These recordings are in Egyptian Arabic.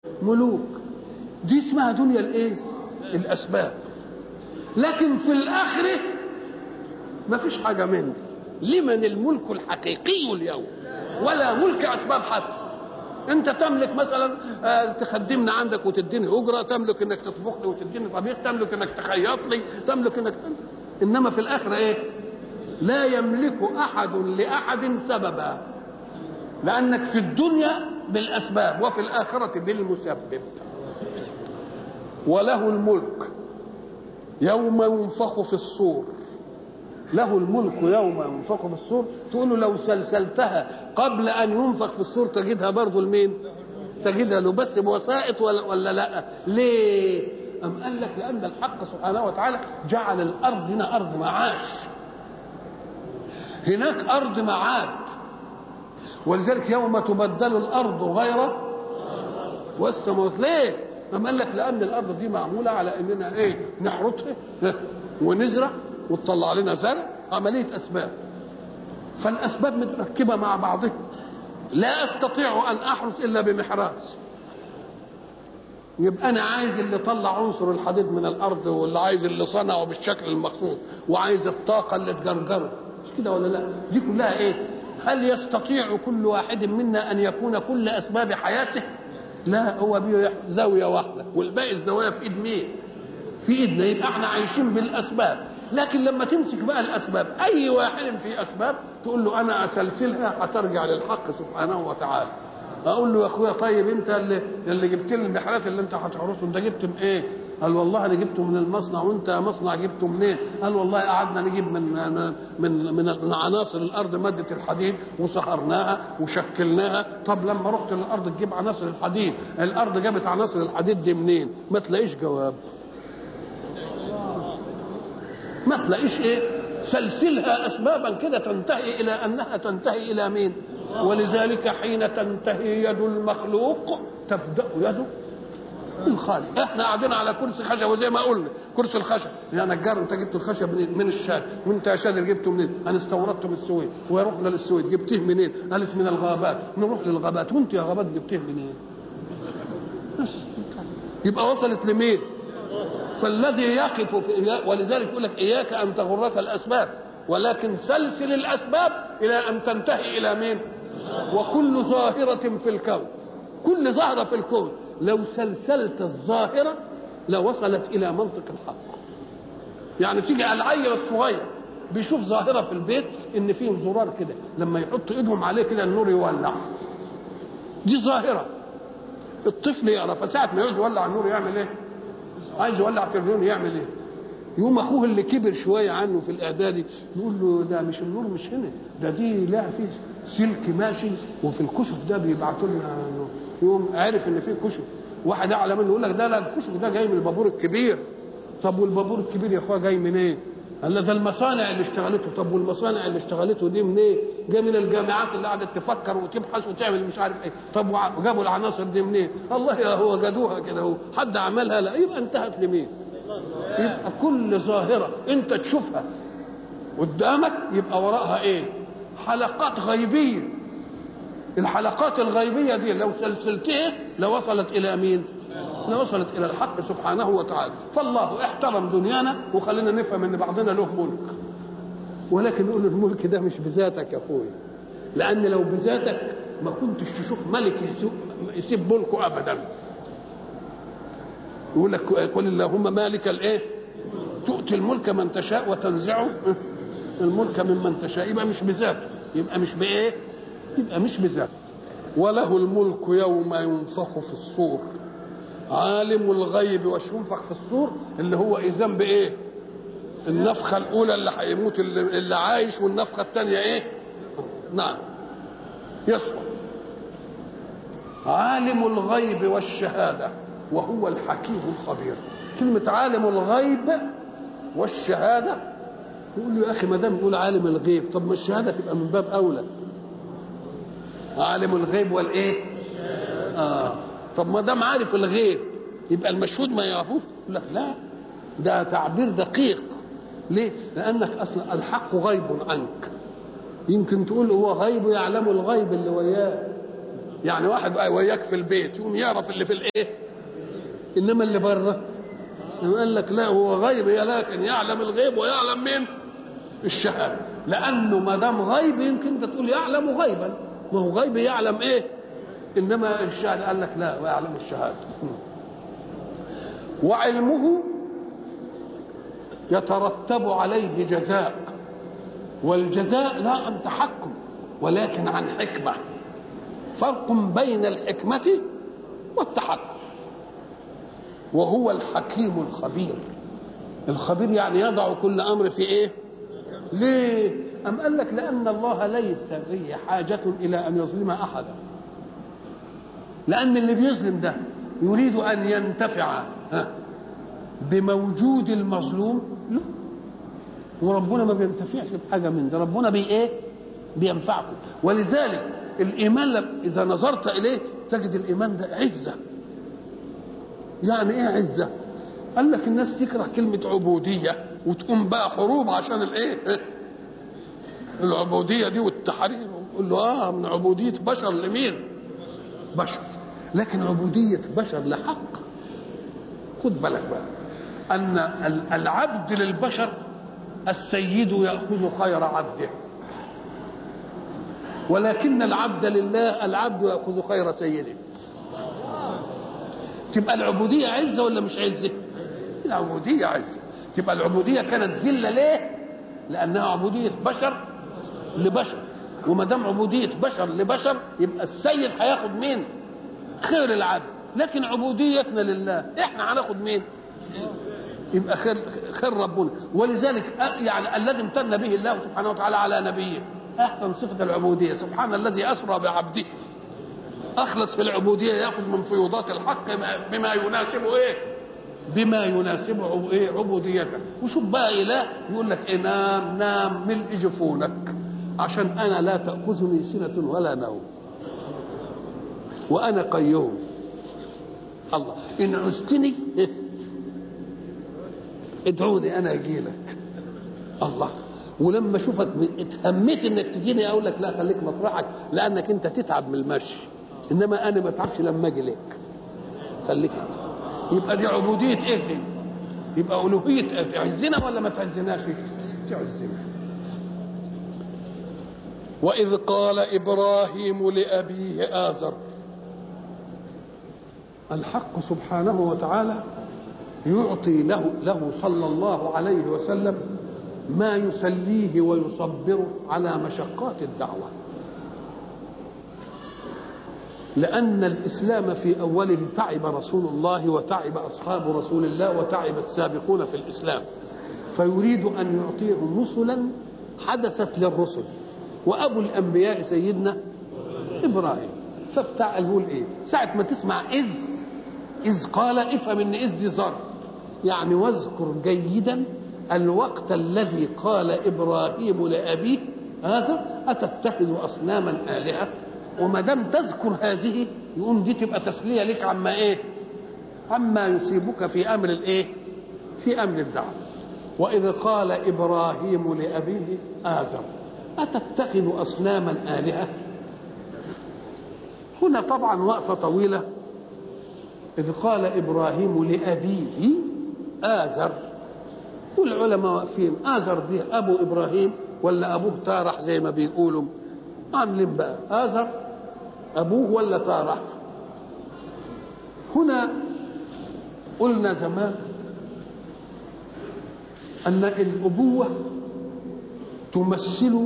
ملوك دي اسمها دنيا الايه الاسباب لكن في الاخره ما فيش حاجه من دي لمن الملك الحقيقي اليوم ولا ملك اسباب حتى انت تملك مثلا آه، تخدمنا عندك وتديني اجره تملك انك تطبخ لي وتديني طبيخ تملك انك تخيط لي تملك انك انما في الاخره ايه لا يملك احد لاحد سببا لانك في الدنيا بالاسباب وفي الاخره بالمسبب وله الملك يوم ينفخ في الصور له الملك يوم ينفخ في الصور تقول له لو سلسلتها قبل ان ينفخ في الصور تجدها برضه لمين تجدها له بس بوسائط ولا, ولا لا ليه أم قال لك لأن الحق سبحانه وتعالى جعل الأرض هنا أرض معاش هناك أرض معاد ولذلك يوم تبدل الأرض غير والسماوات ليه؟ أم قال لك لأن الأرض دي معمولة على إننا إيه؟ نحرثها ونزرع وتطلع لنا زرع عملية أسباب فالأسباب متركبة مع بعضها لا أستطيع أن أحرث إلا بمحراث يبقى أنا عايز اللي طلع عنصر الحديد من الأرض واللي عايز اللي صنعه بالشكل المخصوص وعايز الطاقة اللي تجرجره مش كده ولا لا؟ دي كلها إيه؟ هل يستطيع كل واحد منا أن يكون كل أسباب حياته؟ لا هو بيه زاوية واحدة والباقي الزوايا في إيد مين؟ في إيدنا يبقى احنا عايشين بالأسباب لكن لما تمسك بقى الاسباب اي واحد في اسباب تقول له انا اسلسلها هترجع للحق سبحانه وتعالى اقول له يا اخويا طيب انت اللي اللي جبت لي المحرات اللي انت هتحرسه انت جبت من ايه؟ قال والله انا جبته من المصنع وانت يا مصنع جبته منين؟ قال والله قعدنا نجيب من من من, من عناصر الارض ماده الحديد وسخرناها وشكلناها طب لما رحت للارض تجيب عناصر الحديد الارض جابت عناصر الحديد دي منين؟ ما تلاقيش جواب ما تلاقيش ايه سلسلها اسبابا كده تنتهي الى انها تنتهي الى مين ولذلك حين تنتهي يد المخلوق تبدا يد الخالق احنا قاعدين على كرسي خشب وزي ما قلنا كرسي الخشب يا نجار انت جبت الخشب منين من الشام وانت يا شادر جبته منين انا استوردته من السويد ورحنا للسويد جبتيه منين قالت من الغابات نروح للغابات وانت يا غابات جبتيه منين بس يبقى وصلت لمين فالذي يقف في ولذلك يقول لك اياك ان تغرك الاسباب ولكن سلسل الاسباب الى ان تنتهي الى مين؟ وكل ظاهرة في الكون كل ظاهرة في الكون لو سلسلت الظاهرة لوصلت إلى منطق الحق يعني تيجي العيل الصغير بيشوف ظاهرة في البيت إن فيه زرار كده لما يحط إيدهم عليه كده النور يولع دي ظاهرة الطفل يقرا فساعة ما يعوز يولع النور يعمل إيه؟ عايز يولع تلفزيون يعمل ايه؟ يقوم اخوه اللي كبر شويه عنه في الاعدادي يقول له ده مش النور مش هنا ده دي لها في سلك ماشي وفي الكشف ده بيبعتوا لنا يقوم عارف ان في كشف واحد اعلى منه يقول لك ده لا الكشف ده جاي من البابور الكبير طب والبابور الكبير يا اخويا جاي منين؟ إيه؟ قال ده المصانع اللي اشتغلته طب والمصانع اللي اشتغلته دي منين؟ إيه؟ جاي من الجامعات اللي قعدت تفكر وتبحث وتعمل مش عارف ايه طب وجابوا العناصر دي منين؟ إيه؟ الله يا هو جدوها كده هو حد عملها لا يبقى انتهت لمين؟ يبقى كل ظاهره انت تشوفها قدامك يبقى وراءها ايه؟ حلقات غيبيه الحلقات الغيبيه دي لو سلسلتها لوصلت الى مين؟ وصلت الى الحق سبحانه وتعالى فالله احترم دنيانا وخلينا نفهم ان بعضنا له ملك ولكن نقول الملك ده مش بذاتك يا اخوي لان لو بذاتك ما كنتش تشوف ملك يسيب ملكه ابدا يقول لك قل اللهم مالك الايه تؤتي الملك من تشاء وتنزعه الملك ممن تشاء يبقى مش بذاته يبقى مش بايه يبقى مش بذاته وله الملك يوم ينفخ في الصور عالم الغيب وينفخ في الصور اللي هو اذن بايه النفخه الاولى اللي هيموت اللي, اللي عايش والنفخه الثانيه ايه نعم يصفى عالم الغيب والشهاده وهو الحكيم الخبير كلمه عالم الغيب والشهاده يقول له يا اخي ما دام يقول عالم الغيب طب ما الشهاده تبقى من باب اولى عالم الغيب والايه اه طب ما دام عارف الغيب يبقى المشهود ما يعرفوش لا لا ده تعبير دقيق ليه؟ لأنك أصلا الحق غيب عنك يمكن تقول هو غيب يعلم الغيب اللي وياه يعني واحد بقى وياك في البيت يقوم يعرف اللي في الايه انما اللي بره قال لك لا هو غيب لكن يعلم الغيب ويعلم مين الشهاده لانه ما دام غيب يمكن انت تقول يعلم غيبا ما هو غيب يعلم ايه انما الشهاده قال لك لا ويعلم الشهاده وعلمه يترتب عليه جزاء والجزاء لا عن تحكم ولكن عن حكمه فرق بين الحكمه والتحكم وهو الحكيم الخبير الخبير يعني يضع كل امر في ايه ليه ام قال لك لان الله ليس به حاجه الى ان يظلم احدا لان اللي بيظلم ده يريد ان ينتفع بموجود المظلوم لا وربنا ما بينتفعش بحاجه من ده ربنا بي ايه بينفعكم ولذلك الايمان اذا نظرت اليه تجد الايمان ده عزه يعني ايه عزه قال لك الناس تكره كلمه عبوديه وتقوم بقى حروب عشان الايه العبوديه دي والتحرير يقول له اه من عبوديه بشر لمين بشر لكن عبوديه بشر لحق خد بالك بقى ان العبد للبشر السيد ياخذ خير عبده ولكن العبد لله العبد ياخذ خير سيده تبقى العبوديه عزه ولا مش عزه العبوديه عزه تبقى العبوديه كانت ذله ليه لانها عبوديه بشر لبشر وما دام عبوديه بشر لبشر يبقى السيد هياخد مين خير العبد لكن عبوديتنا لله احنا هناخد مين يبقى خير خير ربنا ولذلك يعني الذي امتن به الله سبحانه وتعالى على نبيه احسن صفه العبوديه سبحان الذي اسرى بعبده اخلص في العبوديه ياخذ من فيوضات الحق بما يناسب ايه بما يناسب ايه عبوديته وشوف بقى اله يقول لك إيه نام نام ملء جفونك عشان انا لا تاخذني سنه ولا نوم وانا قيوم الله ان عزتني ادعوني انا اجي لك الله ولما اشوفك اتهميت انك تجيني اقول لك لا خليك مطرحك لانك انت تتعب من المشي انما انا ما اتعبش لما اجي لك خليك يبقى دي عبوديه ايه دي يبقى الوهيه ايه تعزنا ولا ما تعزناش تعزنا واذ قال ابراهيم لابيه ازر الحق سبحانه وتعالى يعطي له له صلى الله عليه وسلم ما يسليه ويصبره على مشقات الدعوه لأن الإسلام في أوله تعب رسول الله وتعب أصحاب رسول الله وتعب السابقون في الإسلام فيريد أن يعطيهم رسلا حدثت للرسل وأبو الأنبياء سيدنا إبراهيم فبتاع يقول إيه ساعة ما تسمع إذ إذ قال افهم إن إذ دي ظرف يعني واذكر جيدا الوقت الذي قال إبراهيم لأبيه هذا أتتخذ أصناما آلهة وما دام تذكر هذه يقوم دي تبقى تسليه لك عما ايه؟ عما يصيبك في امر الايه؟ في امر الدعوه. واذ قال ابراهيم لابيه ازر اتتخذ اصناما الهه؟ هنا طبعا وقفه طويله اذ قال ابراهيم لابيه ازر والعلماء واقفين ازر دي ابو ابراهيم ولا ابوه تارح زي ما بيقولوا عاملين بقى آزر أبوه ولا تارح هنا قلنا زمان أن الأبوة تمثل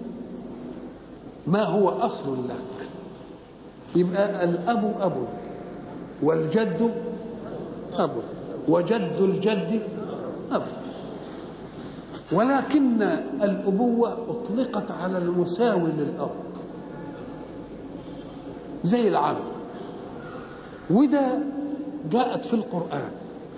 ما هو أصل لك يبقى الأب أبو والجد أبو وجد الجد أبو ولكن الأبوة أطلقت على المساوي للأب زي العم وده جاءت في القرآن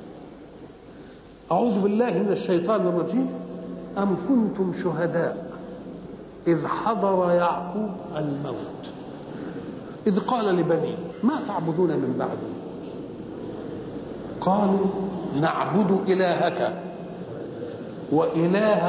أعوذ بالله من الشيطان الرجيم أم كنتم شهداء إذ حضر يعقوب الموت إذ قال لبنيه ما تعبدون من بعدي قالوا نعبد إلهك وإله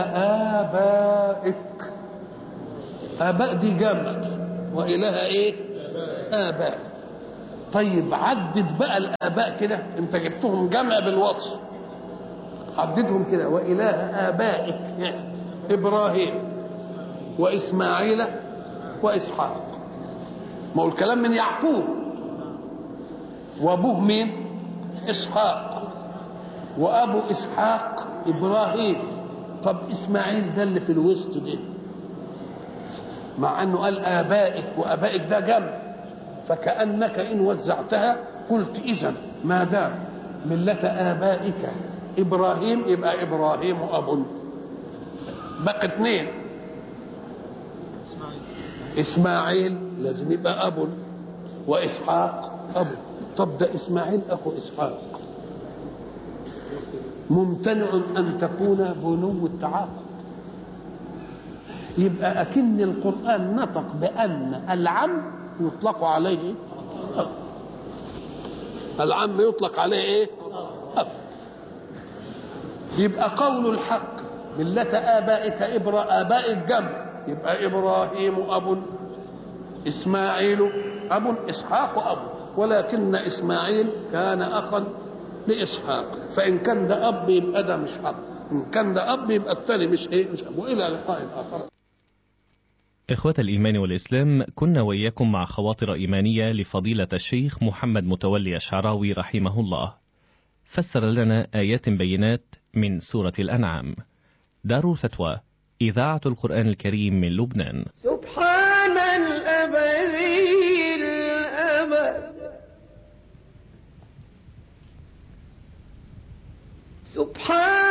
آبائك آباء دي جمع وإله إيه آباء طيب عدد بقى الآباء كده أنت جبتهم جمع بالوصف عددهم كده وإله آبائك إبراهيم وإسماعيل وإسحاق ما هو الكلام من يعقوب وأبوه مين؟ إسحاق وأبو إسحاق إبراهيم طب إسماعيل ده اللي في الوسط ده مع أنه قال آبائك وآبائك ده جمع فكأنك إن وزعتها قلت إذا ما دام ملة آبائك إبراهيم يبقى إبراهيم أب بقى اثنين إسماعيل لازم يبقى أب وإسحاق أب طب ده إسماعيل أخو إسحاق ممتنع أن تكون بنو التعاقب يبقى أكن القرآن نطق بأن العم يطلق عليه أب العم يطلق عليه إيه؟ أب يبقى قول الحق ملة آبائك إبرا آباء الجمع يبقى إبراهيم أب إسماعيل أب إسحاق أب ولكن إسماعيل كان أخا لإسحاق فإن كان ده أب يبقى ده مش أب إن كان ده أب يبقى الثاني مش إيه مش أب وإلى لقاء آخر إخوة الإيمان والإسلام كنا وإياكم مع خواطر إيمانية لفضيلة الشيخ محمد متولي الشعراوي رحمه الله فسر لنا آيات بينات من سورة الأنعام دار الفتوى إذاعة القرآن الكريم من لبنان سبحان الأبدي الأبد سبحان